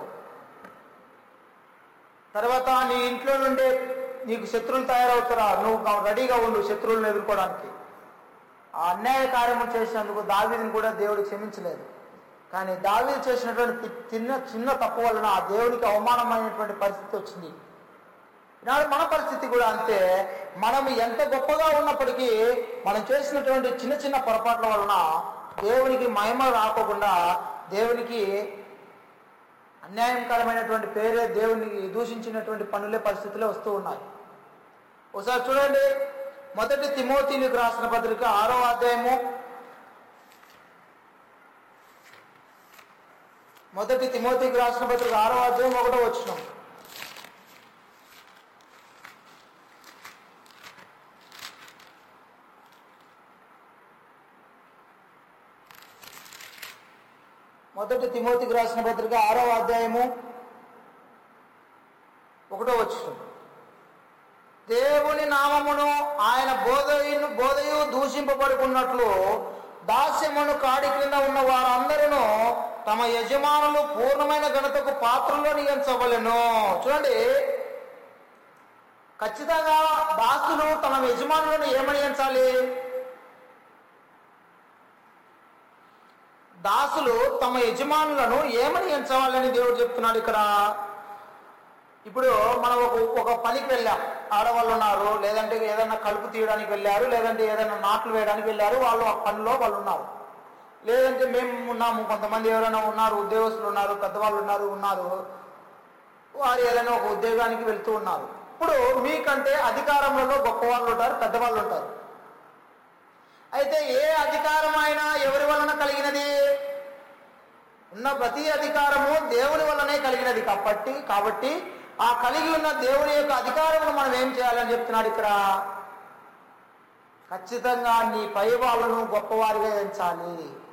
తర్వాత నీ ఇంట్లో నుండే నీకు శత్రువులు తయారవుతారా నువ్వు గా- రెడీగా ఉండు శత్రువులను ఎదుర్కోవడానికి ఆ అన్యాయ కార్యము చేసినందుకు దావీదుని కూడా దేవుడు క్షమించలేదు కానీ దావీదు చేసినటువంటి తి- చిన్న చిన్న తప్పు వలన ఆ దేవునికి అవమానమైనటువంటి పరిస్థితి వచ్చింది ఈనాడు మన పరిస్థితి కూడా అంతే మనం ఎంత గొప్పగా ఉన్నప్పటికీ మనం చేసినటువంటి చిన్న చిన్న పొరపాట్ల వలన దేవునికి మహిమ రాకోకుండా దేవునికి అన్యాయకరమైనటువంటి పేరే దేవునికి దూషించినటువంటి పనులే పరిస్థితులే వస్తూ ఉన్నాయి ఒకసారి చూడండి మొదటి తిమోతిలకు రాసిన పత్రిక ఆరో అధ్యాయము మొదటి తిమోతికి రాసిన పత్రిక ఆరో అధ్యాయం ఒకటో వచ్చినాం మొదటి తిమోతికి రాసిన పత్రిక ఆరో అధ్యాయము ఒకటో వచ్చిన దేవుని నామమును ఆయన బోధయును బోధయు దూషింపబడుకున్నట్లు దాస్యమును కాడి క్రింద ఉన్న వారందరూ తమ యజమానులు పూర్ణమైన ఘనతకు పాత్రలో నియంచవలెను చూడండి ఖచ్చితంగా దాసులు తమ యజమానులను ఏమని ఎంచాలి దాసులు తమ యజమానులను ఏమని ఎంచవాలని దేవుడు చెప్తున్నాడు ఇక్కడ ఇప్పుడు మనం ఒక ఒక పనికి వెళ్ళాం ఆడవాళ్ళు ఉన్నారు లేదంటే ఏదైనా కలుపు తీయడానికి వెళ్ళారు లేదంటే ఏదైనా నాట్లు వేయడానికి వెళ్ళారు వాళ్ళు ఆ పనిలో వాళ్ళు ఉన్నారు లేదంటే మేము ఉన్నాము కొంతమంది ఎవరైనా ఉన్నారు ఉద్యోగస్తులు ఉన్నారు పెద్దవాళ్ళు ఉన్నారు ఉన్నారు వారు ఏదైనా ఒక ఉద్యోగానికి వెళ్తూ ఉన్నారు ఇప్పుడు మీకంటే అధికారంలో గొప్ప వాళ్ళు ఉంటారు పెద్దవాళ్ళు ఉంటారు అయితే ఏ అధికారం అయినా ఎవరి వలన కలిగినది ఉన్న ప్రతి అధికారము దేవుని వల్లనే కలిగినది కాబట్టి కాబట్టి ఆ కలిగి ఉన్న దేవుని యొక్క అధికారమును మనం ఏం చేయాలని చెప్తున్నాడు ఇక్కడ ఖచ్చితంగా నీ పై వాళ్ళను గొప్పవారిగా ఎంచాలి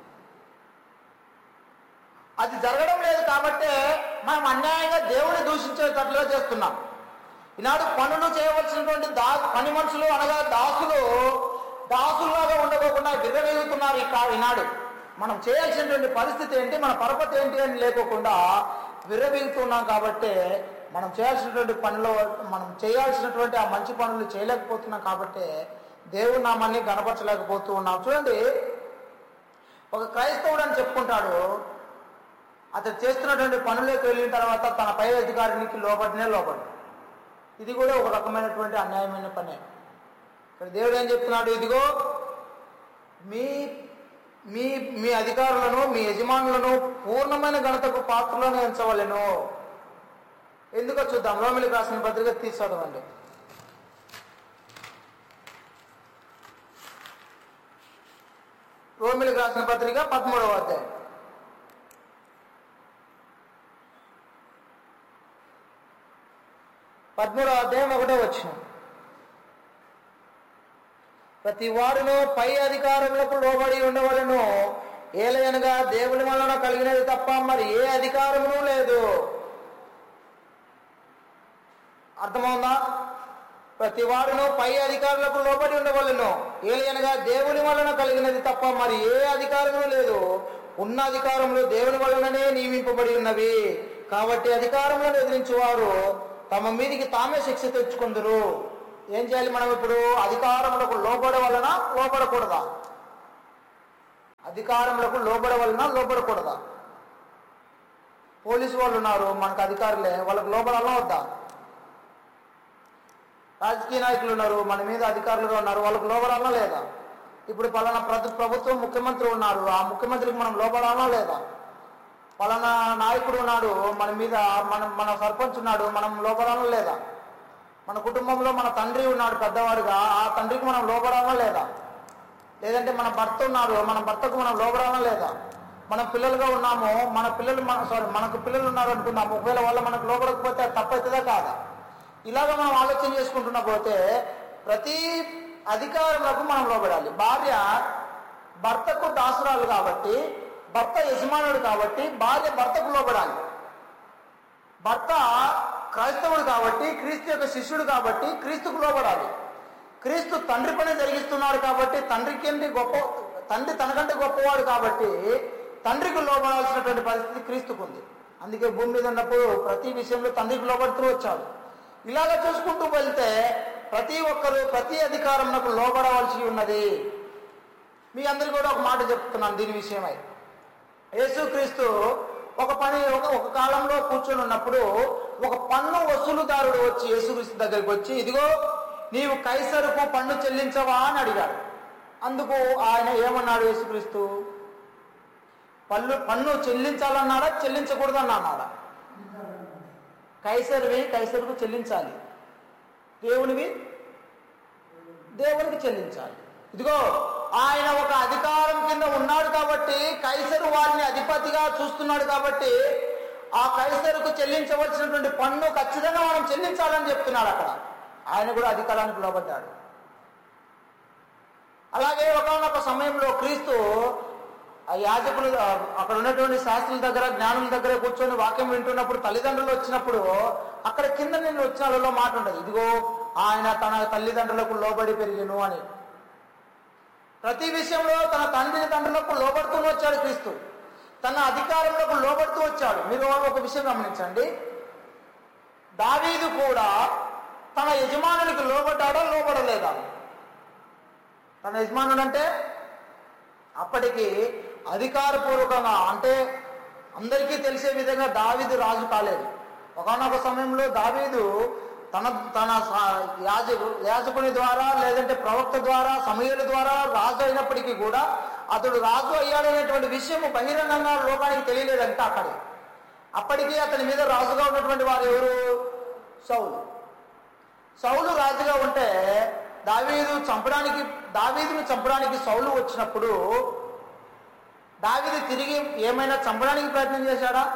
అది జరగడం లేదు కాబట్టే మనం అన్యాయంగా దేవుని దూషించేటట్లుగా చేస్తున్నాం ఈనాడు పనులు చేయవలసినటువంటి దా పని మనుషులు అనగా దాసులు దాసుల్లాగా ఉండకోకుండా విర్రవేగుతున్నారు ఈ కా ఈనాడు మనం చేయాల్సినటువంటి పరిస్థితి ఏంటి మన పరపతి ఏంటి అని లేకోకుండా విర్రవీగుతున్నాం కాబట్టి మనం చేయాల్సినటువంటి పనిలో మనం చేయాల్సినటువంటి ఆ మంచి పనులు చేయలేకపోతున్నాం కాబట్టి దేవుడు నామాన్ని గణపరచలేకపోతూ ఉన్నాం చూడండి ఒక క్రైస్తవుడు అని చెప్పుకుంటాడు అతను చేస్తున్నటువంటి పనులకు వెళ్ళిన తర్వాత తన పై అధికారికి లోబడినే లోబడి ఇది కూడా ఒక రకమైనటువంటి అన్యాయమైన పనే ఇక్కడ దేవుడు ఏం చెప్తున్నాడు ఇదిగో మీ మీ మీ అధికారులను మీ యజమానులను పూర్ణమైన ఘనతకు పాత్రలోనే ఉంచవలెను ఎందుకో చూద్దాం రోమిలికి రాసిన పత్రిక తీసుకోవడం రోమిలికి రాసిన పత్రిక పదమూడవ అధ్యాయం పదమూడవ అధ్యాయం ఒకటో వచ్చిన ప్రతి వాడును పై అధికారములకు లోబడి ఉండవలను ఏలయనగా దేవుని వలన కలిగినది తప్ప మరి ఏ అధికారమును లేదు అర్థమవుందా ప్రతి వాడును పై అధికారులకు లోబడి ఉండవలను ఏలయనగా దేవుని వలన కలిగినది తప్ప మరి ఏ అధికారము లేదు ఉన్న అధికారములు దేవుని వలననే నియమింపబడి ఉన్నవి కాబట్టి అధికారములను ఎదిరించేవారు తమ మీదికి తామే శిక్ష తెచ్చుకుందరు ఏం చేయాలి మనం ఇప్పుడు అధికారములకు లోబడ వలన లోబడకూడదా అధికారములకు లోబడ వలన లోబడకూడదా పోలీసు వాళ్ళు ఉన్నారు మనకు అధికారులే వాళ్ళకు లోబడాలా వద్దా రాజకీయ నాయకులు ఉన్నారు మన మీద అధికారులుగా ఉన్నారు వాళ్ళకు లోబడాలా లేదా ఇప్పుడు పలానా ప్రభు ప్రభుత్వం ముఖ్యమంత్రి ఉన్నారు ఆ ముఖ్యమంత్రికి మనం లోబడాలా లేదా పలానా నాయకుడు ఉన్నాడు మన మీద మన మన సర్పంచ్ ఉన్నాడు మనం లోబడాలా లేదా మన కుటుంబంలో మన తండ్రి ఉన్నాడు పెద్దవాడుగా ఆ తండ్రికి మనం లోబడాలా లేదా లేదంటే మన భర్త ఉన్నారు మన భర్తకు మనం లోబడాలా లేదా మన పిల్లలుగా ఉన్నాము మన పిల్లలు మన సారీ మనకు పిల్లలు ఉన్నారు అనుకుందాము ఒకవేళ వాళ్ళ మనకు లోబడకపోతే అది తప్పవుతుందా కాదా ఇలాగ మనం ఆలోచన చేసుకుంటున్న పోతే ప్రతి అధికారులకు మనం లోబడాలి భార్య భర్తకు దాసురాలు కాబట్టి భర్త యజమానుడు కాబట్టి భార్య భర్తకు లోబడాలి భర్త క్రైస్తవుడు కాబట్టి క్రీస్తు యొక్క శిష్యుడు కాబట్టి క్రీస్తుకు లోబడాలి క్రీస్తు తండ్రి పని జరిగిస్తున్నాడు కాబట్టి తండ్రికి ఏంటి గొప్ప తండ్రి తనకంటే గొప్పవాడు కాబట్టి తండ్రికి లోబడాల్సినటువంటి పరిస్థితి క్రీస్తుకు ఉంది అందుకే భూమి మీద ఉన్నప్పుడు ప్రతి విషయంలో తండ్రికి లోబడుతూ వచ్చాడు ఇలాగ చూసుకుంటూ వెళ్తే ప్రతి ఒక్కరు ప్రతి అధికారంకు లోబడవలసి ఉన్నది మీ అందరికీ కూడా ఒక మాట చెప్తున్నాను దీని విషయమై యేసుక్రీస్తు ఒక పని ఒక ఒక కాలంలో కూర్చొని ఉన్నప్పుడు ఒక పన్ను వసూలుదారుడు వచ్చి యేసుక్రీస్తు దగ్గరికి వచ్చి ఇదిగో నీవు కైసరుకు పన్ను చెల్లించవా అని అడిగాడు అందుకు ఆయన ఏమన్నాడు యేసుక్రీస్తు పన్ను పన్ను చెల్లించాలన్నాడా చెల్లించకూడదని అన్నాడా కైసరువి కైసరుకు చెల్లించాలి దేవునివి దేవునికి చెల్లించాలి ఇదిగో ఆయన ఒక అధికారం కింద ఉన్నాడు కాబట్టి కైసరు వారిని అధిపతిగా చూస్తున్నాడు కాబట్టి ఆ కైసరుకు చెల్లించవలసినటువంటి పన్ను ఖచ్చితంగా మనం చెల్లించాలని చెప్తున్నాడు అక్కడ ఆయన కూడా అధికారానికి లోబడ్డాడు అలాగే ఒకనొక సమయంలో క్రీస్తు ఆ యాజకులు ఆ, అక్కడ ఉన్నటువంటి శాస్త్రుల దగ్గర జ్ఞానుల దగ్గర కూర్చొని వాక్యం వింటున్నప్పుడు తల్లిదండ్రులు వచ్చినప్పుడు అక్కడ కింద నేను వచ్చిన వాళ్ళలో మాట ఉండదు ఇదిగో ఆయన తన తల్లిదండ్రులకు లోబడి పెరిగిను అని ప్రతి విషయంలో తన తండ్రి తండ్రులకు లోబడుతూ వచ్చాడు క్రీస్తు తన అధికారంలోకి లోబడుతూ వచ్చాడు మీరు ఒక విషయం గమనించండి దావీదు కూడా తన యజమానునికి లోబడ్డాడా లోబడలేదా తన యజమానుడు అంటే అప్పటికి అధికారపూర్వకంగా అంటే అందరికీ తెలిసే విధంగా దావీదు రాజు కాలేదు ఒకనొక సమయంలో దావీదు తన తన సా- యాజకు యాజకుని ద్వారా లేదంటే ప్రవక్త ద్వారా సమయుల ద్వారా రాజు అయినప్పటికీ కూడా అతడు రాజు అయ్యాడనేటువంటి విషయం బహిరంగంగా లోకానికి తెలియలేదంట అక్కడి అప్పటికి అతని మీద రాజుగా ఉన్నటువంటి వారు ఎవరు సౌలు సౌలు రాజుగా ఉంటే దావీదు చంపడానికి దావీదుని చంపడానికి సౌలు వచ్చినప్పుడు దావీదు తిరిగి ఏమైనా చంపడానికి ప్రయత్నం చేశాడా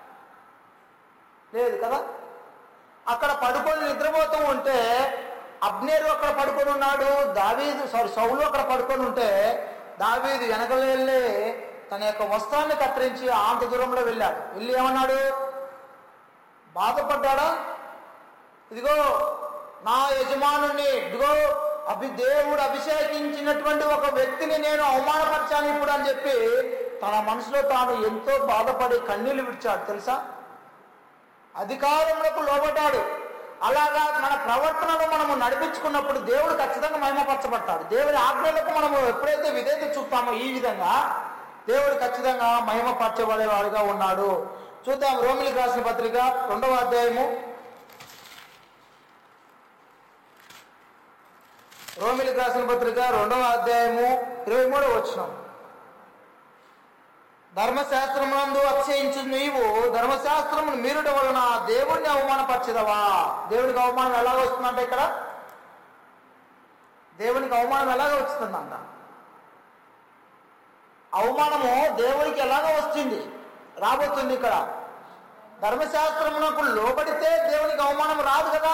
లేదు కదా అక్కడ పడుకొని నిద్రపోతూ ఉంటే అబ్నేరు అక్కడ పడుకొని ఉన్నాడు దావీదు సారీ సౌలు అక్కడ పడుకొని ఉంటే దావీదు వెనకలు వెళ్ళి తన యొక్క వస్త్రాన్ని కత్తిరించి అంత దూరంలో వెళ్ళాడు వెళ్ళి ఏమన్నాడు బాధపడ్డాడా ఇదిగో నా యజమానుని ఇదిగో అభి దేవుడు అభిషేకించినటువంటి ఒక వ్యక్తిని నేను అవమానపరిచాను ఇప్పుడు అని చెప్పి తన మనసులో తాను ఎంతో బాధపడి కన్నీళ్లు విడిచాడు తెలుసా అధికారములకు లోబడ్డాడు అలాగా మన ప్రవర్తనలో మనము నడిపించుకున్నప్పుడు దేవుడు ఖచ్చితంగా మహిమపరచబడతాడు దేవుడి ఆజ్ఞలకు మనము ఎప్పుడైతే విధేయత చూపుతామో ఈ విధంగా దేవుడు ఖచ్చితంగా మహిమపరచబడేవాడుగా ఉన్నాడు చూద్దాం రోమిలికి రాసిన పత్రిక రెండవ అధ్యాయము రోమిలికి రాసిన పత్రిక రెండవ అధ్యాయము ఇరవై మూడవ వచ్చినాం ధర్మశాస్త్రమునందు అతిశయించు నీవు ధర్మశాస్త్రమును మీరుట వలన దేవుడిని అవమానపరచదవా దేవునికి అవమానం ఎలాగ వస్తుందంట ఇక్కడ దేవునికి అవమానం ఎలాగ వస్తుందంట అవమానము దేవునికి ఎలాగ వస్తుంది రాబోతుంది ఇక్కడ ధర్మశాస్త్రమునకు లోబడితే దేవునికి అవమానం రాదు కదా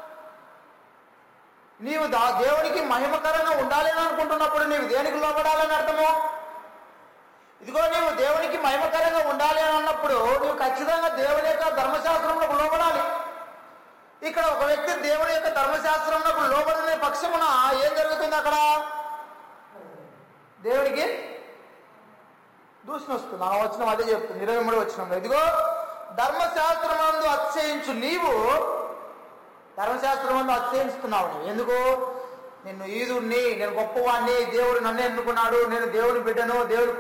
నీవు దా దేవునికి మహిమకరంగా ఉండాలి అని అనుకుంటున్నప్పుడు నీవు దేనికి లోబడాలని అర్థము ఇదిగో నీవు దేవునికి మహిమకరంగా ఉండాలి అని అన్నప్పుడు నువ్వు ఖచ్చితంగా దేవుని యొక్క ధర్మశాస్త్రంలో లోబడాలి ఇక్కడ ఒక వ్యక్తి దేవుని యొక్క ధర్మశాస్త్రంలో లోబడిన పక్షమున ఏం జరుగుతుంది అక్కడ దేవుడికి దూషణ వస్తుంది ఆ వచనం అదే చెప్తుంది ఇరవై మూడు వచ్చిన ఇదిగో ధర్మశాస్త్రమందు అతిశయించు నీవు ధర్మశాస్త్రమందు అతిశయిస్తున్నావు నువ్వు ఎందుకు నిన్ను ఈదుణ్ణి నేను గొప్పవాణ్ణి దేవుడు నన్ను ఎన్నుకున్నాడు నేను దేవుని బిడ్డను దేవుని